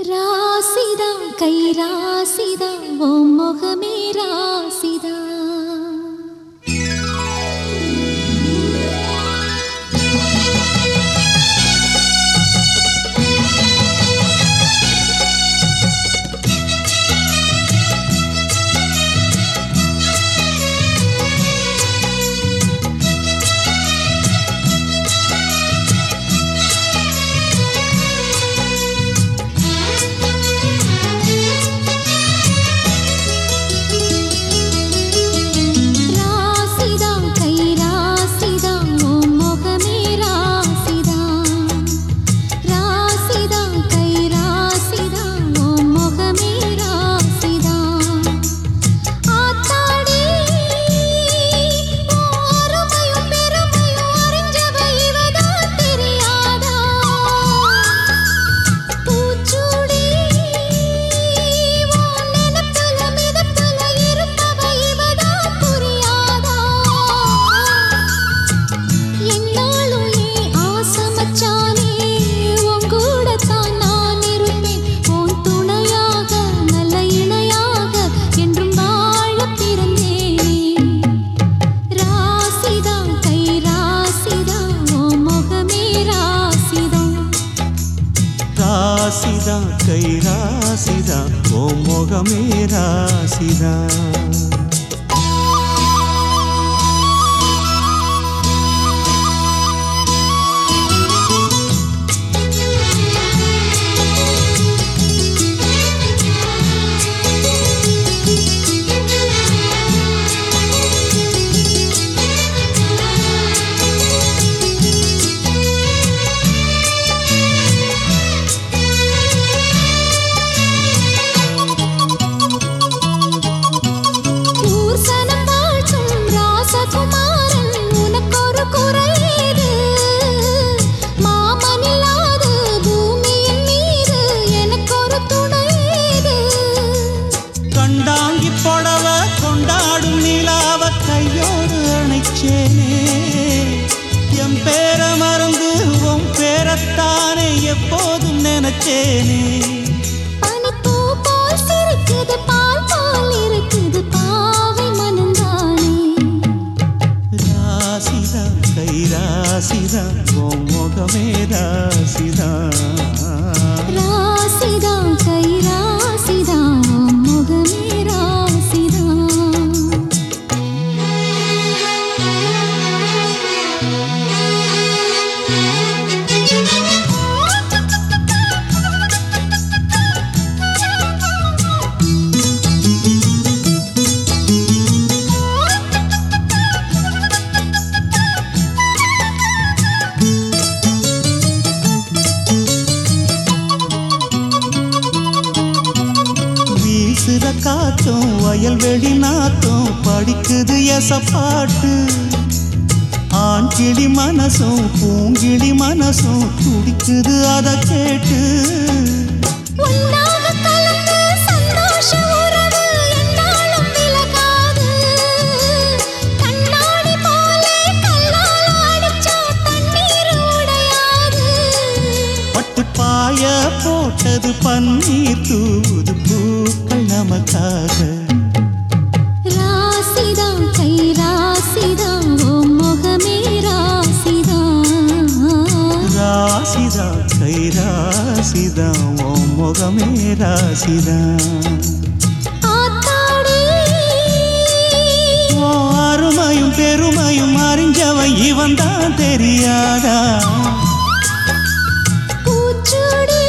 ராசிதா கை ராசிதா ஓ முகமே ராசிதா ராசிதா கை ராசிதா ஓ முகமே ராசிதா ராசிதா கை ராசிதா ஓ முகமே ராசிதா ஆத்தாடி ஓருமையும் பெருமையும் அறிஞ்சவ இவதான் தெரியாதா பூச்சூடி உன் நினைப்புல மிதப்புல இருப்பவ இவதான் புரியாதா என்னாலும் ஏன் ஆசை மச்சானே உன் கூடத்தான் நான் இருப்பேன் உன் துணையாக நல்ல இணையாக என்றும் வாழ பிறந்தேனே ராசிதா கை ராசிதா ஓ முகமே ராசிதா ராசிதா கை ராசிதா ஓ முகமே ராசிதா ஊர்சனம் வாழ்த்தும் ராசகுமாரன் உனக்கொரு குறையீடு மாமனில்லாத பூமியின் மீது எனக்கொரு துணையீடு கண்டாங்கி புடவ கொண்டாடும் நிலாவ கையோடு அணைச்சேனே என் பேர மறந்து உன் பேரத்தானே எப்போதும் நினைச்சேனே பனிப்பூ போல் சிரிக்குது பால் போல் இருக்குது பாவை மனந்தானே ராசிதா கை ராசிதா ஓ முகமே ராசிதா ராசிதா கை ராசிதா ஓ முகமே ராசிதா வீசுற காத்தும் வயல்வெளி நாத்தும் படிக்குது எச பாட்டு ஆண் கிளி மனசும் பூங்கிளி மனசும் துடிக்குது அத கேட்டு உன்னாக கலந்து சந்தோஷ உறவு என்னாலும் விலகாது கண்ணாடி போலே கல்லால் அடிச்சா தண்ணீர் உடையாது பட்டு பாய போட்டது பன்னீர் தூது பூக்கள் நமக்காக ராசிதா கை ராசிதா ஓ முகமே ராசிதா ராசிதா கை ராசிதா ஓ முகமே ராசிதா ஆத்தாடி ஓ அருமையும் பெருமையும் அறிஞ்சவன் இவன் தான் தெரியாதா பூச்சூடி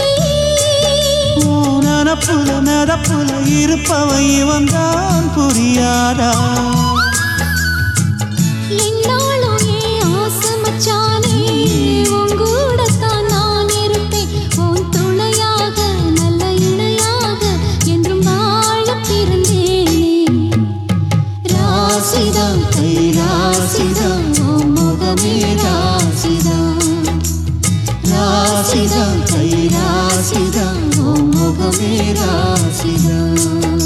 ஓ நனப்புல நடப்புல இருப்பவன் இவன் தான் புரியாதா என்னாலும் ஏன் ஆசை மச்சானே உன் கூடத்தான் நான் இருப்பேன் உன் துணையாக நல்ல இணையாக என்றும் வாழ பிறந்தேனே ராசிதா கை ராசிதா ஓ முகமே ராசிதா ராசிதா கை ராசிதா ஓ முகமே ராசிதா